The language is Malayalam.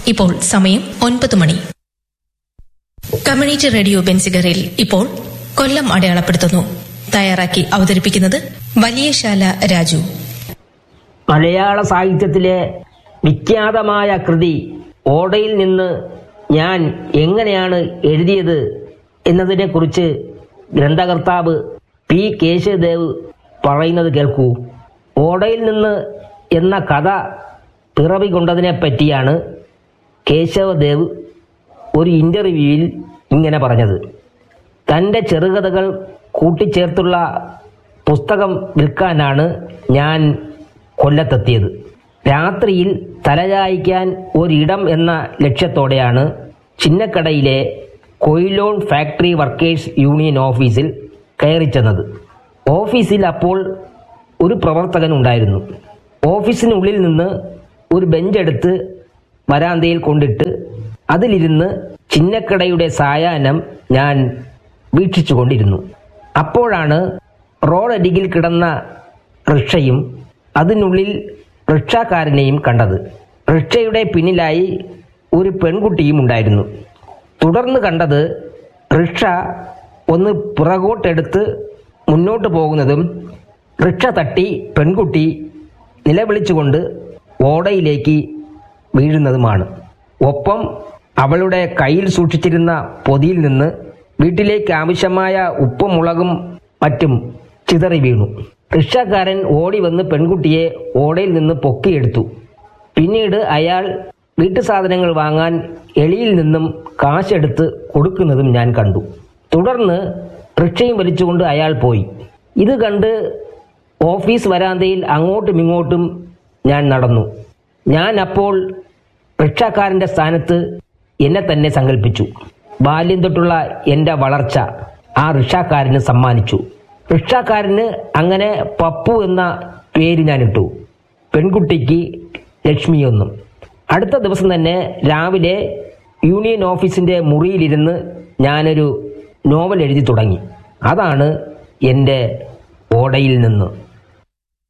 ഇപ്പോൾ സമയം ഒൻപത് മണി കമ്മ്യൂണിറ്റി റേഡിയോ ബെൻസിഗറിൽ ഇപ്പോൾ കൊല്ലം അടയാളപ്പെടുത്തുന്നു തയ്യാറാക്കി അവതരിപ്പിക്കുന്നത് വലിയശാല രാജു മലയാള സാഹിത്യത്തിലെ വിഖ്യാതമായ കൃതി ഓടയിൽ നിന്ന് ഞാൻ എങ്ങനെയാണ് എഴുതിയത് എന്നതിനെക്കുറിച്ച് ഗ്രന്ഥകർത്താവ് പി കേശവദേവ് പറയുന്നത് കേൾക്കൂ ഓടയിൽ നിന്ന് എന്ന കഥ പിറവി കൊണ്ടതിനെ പറ്റിയാണ് കേശവദേവ് ഒരു ഇന്റർവ്യൂവിൽ ഇങ്ങനെ പറഞ്ഞത് തൻ്റെ ചെറുകഥകൾ കൂട്ടിച്ചേർത്തുള്ള പുസ്തകം വിൽക്കാനാണ് ഞാൻ കൊല്ലത്തെത്തിയത് രാത്രിയിൽ തലചായ്ക്കാൻ ഒരിടം എന്ന ലക്ഷ്യത്തോടെയാണ് ചിന്നക്കടയിലെ കൊയിലോൺ ഫാക്ടറി വർക്കേഴ്സ് യൂണിയൻ ഓഫീസിൽ കയറിച്ചെന്നത് ഓഫീസിൽ അപ്പോൾ ഒരു പ്രവർത്തകൻ ഉണ്ടായിരുന്നു ഓഫീസിനുള്ളിൽ നിന്ന് ഒരു ബെഞ്ചെടുത്ത് വരാന്തയിൽ കൊണ്ടിട്ട് അതിലിരുന്ന് ചിന്നക്കടയുടെ സായാഹ്നം ഞാൻ വീക്ഷിച്ചുകൊണ്ടിരുന്നു അപ്പോഴാണ് റോഡരികിൽ കിടന്ന റിക്ഷയും അതിനുള്ളിൽ റിക്ഷാക്കാരനെയും കണ്ടത് റിക്ഷയുടെ പിന്നിലായി ഒരു പെൺകുട്ടിയും ഉണ്ടായിരുന്നു തുടർന്ന് കണ്ടത് റിക്ഷ ഒന്ന് പുറകോട്ടെടുത്ത് മുന്നോട്ട് പോകുന്നതും റിക്ഷ തട്ടി പെൺകുട്ടി നിലവിളിച്ചുകൊണ്ട് ഓടയിലേക്ക് വീഴുന്നതുമാണ് ഒപ്പം അവളുടെ കയ്യിൽ സൂക്ഷിച്ചിരുന്ന പൊതിയിൽ നിന്ന് വീട്ടിലേക്ക് ആവശ്യമായ ഉപ്പും മുളകും മറ്റും ചിതറി വീണു റിക്ഷക്കാരൻ ഓടി വന്ന് പെൺകുട്ടിയെ ഓടയിൽ നിന്ന് പൊക്കിയെടുത്തു പിന്നീട് അയാൾ വീട്ടു സാധനങ്ങൾ വാങ്ങാൻ എളിയിൽ നിന്നും കാശെടുത്ത് കൊടുക്കുന്നതും ഞാൻ കണ്ടു തുടർന്ന് റിക്ഷയും വലിച്ചുകൊണ്ട് അയാൾ പോയി ഇത് കണ്ട് ഓഫീസ് വരാന്തയിൽ അങ്ങോട്ടും ഇങ്ങോട്ടും ഞാൻ നടന്നു ഞാൻ അപ്പോൾ റിക്ഷക്കാരന്റെ സ്ഥാനത്ത് എന്നെ തന്നെ സങ്കല്പിച്ചു ബാല്യം തൊട്ടുള്ള എൻ്റെ വളർച്ച ആ റിക്ഷാക്കാരന് സമ്മാനിച്ചു റിക്ഷാക്കാരന് അങ്ങനെ പപ്പു എന്ന പേര് ഞാൻ ഇട്ടു പെൺകുട്ടിക്ക് ലക്ഷ്മി എന്നും അടുത്ത ദിവസം തന്നെ രാവിലെ യൂണിയൻ ഓഫീസിന്റെ മുറിയിലിരുന്ന് ഞാനൊരു നോവൽ എഴുതി തുടങ്ങി അതാണ് എൻ്റെ ഓടയിൽ നിന്ന്